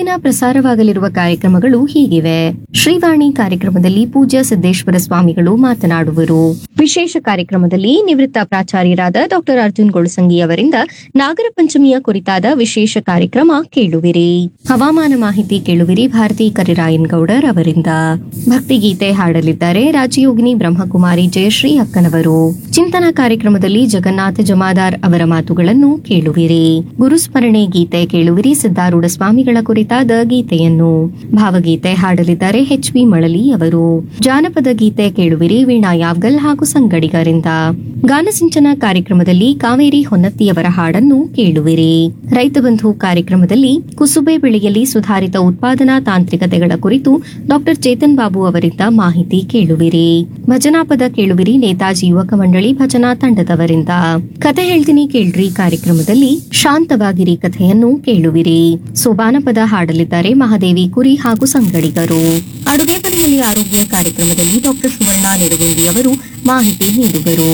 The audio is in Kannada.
ದಿನ ಪ್ರಸಾರವಾಗಲಿರುವ ಕಾರ್ಯಕ್ರಮಗಳು ಹೀಗಿವೆ ಶ್ರೀವಾಣಿ ಕಾರ್ಯಕ್ರಮದಲ್ಲಿ ಪೂಜ್ಯ ಸಿದ್ದೇಶ್ವರ ಸ್ವಾಮಿಗಳು ಮಾತನಾಡುವರು ವಿಶೇಷ ಕಾರ್ಯಕ್ರಮದಲ್ಲಿ ನಿವೃತ್ತ ಪ್ರಾಚಾರ್ಯರಾದ ಡಾಕ್ಟರ್ ಅರ್ಜುನ್ ಗೊಳಸಂಗಿ ಅವರಿಂದ ನಾಗರ ಪಂಚಮಿಯ ಕುರಿತಾದ ವಿಶೇಷ ಕಾರ್ಯಕ್ರಮ ಕೇಳುವಿರಿ ಹವಾಮಾನ ಮಾಹಿತಿ ಕೇಳುವಿರಿ ಭಾರತಿ ಕರಿರಾಯನ್ ಗೌಡರ್ ಅವರಿಂದ ಭಕ್ತಿಗೀತೆ ಹಾಡಲಿದ್ದಾರೆ ರಾಜಯೋಗಿನಿ ಬ್ರಹ್ಮಕುಮಾರಿ ಜಯಶ್ರೀ ಅಕ್ಕನವರು ಚಿಂತನ ಕಾರ್ಯಕ್ರಮದಲ್ಲಿ ಜಗನ್ನಾಥ ಜಮಾದಾರ್ ಅವರ ಮಾತುಗಳನ್ನು ಕೇಳುವಿರಿ ಗುರುಸ್ಮರಣೆ ಗೀತೆ ಕೇಳುವಿರಿ ಸಿದ್ದಾರೂಢ ಸ್ವಾಮಿಗಳ ಕುರಿತಾದ ಗೀತೆಯನ್ನು ಭಾವಗೀತೆ ಹಾಡಲಿದ್ದಾರೆ ಎಚ್ ಬಿ ಮಳಲಿ ಅವರು ಜಾನಪದ ಗೀತೆ ಕೇಳುವಿರಿ ವೀಣಾ ಯಾವ್ಗಲ್ ಹಾಗೂ ಸಂಗಡಿಗರಿಂದ ಗಾನಸಿಂಚನ ಕಾರ್ಯಕ್ರಮದಲ್ಲಿ ಕಾವೇರಿ ಹೊನ್ನತ್ತಿಯವರ ಹಾಡನ್ನು ಕೇಳುವಿರಿ ರೈತ ಬಂಧು ಕಾರ್ಯಕ್ರಮದಲ್ಲಿ ಕುಸುಬೆ ಬೆಳೆಯಲ್ಲಿ ಸುಧಾರಿತ ಉತ್ಪಾದನಾ ತಾಂತ್ರಿಕತೆಗಳ ಕುರಿತು ಡಾಕ್ಟರ್ ಚೇತನ್ ಬಾಬು ಅವರಿಂದ ಮಾಹಿತಿ ಕೇಳುವಿರಿ ಭಜನಾ ಪದ ಕೇಳುವಿರಿ ನೇತಾಜಿ ಯುವಕ ಮಂಡಳಿ ಭಜನಾ ತಂಡದವರಿಂದ ಕತೆ ಹೇಳ್ತೀನಿ ಕೇಳ್ರಿ ಕಾರ್ಯಕ್ರಮದಲ್ಲಿ ಶಾಂತವಾಗಿರಿ ಕಥೆಯನ್ನು ಕೇಳುವಿರಿ ಸೋಬಾನ ಪದ ಹಾಡಲಿದ್ದಾರೆ ಮಹಾದೇವಿ ಕುರಿ ಹಾಗೂ ಸಂಗಡಿಗರು ಅಡುಗೆ ಮನೆಯಲ್ಲಿ ಆರೋಗ್ಯ ಕಾರ್ಯಕ್ರಮದಲ್ಲಿ ಡಾಕ್ಟರ್ ಸುವರ್ಣ ನಿಡುಗುಂದಿ ಅವರು ಮಾಹಿತಿ ನೀಡುವರು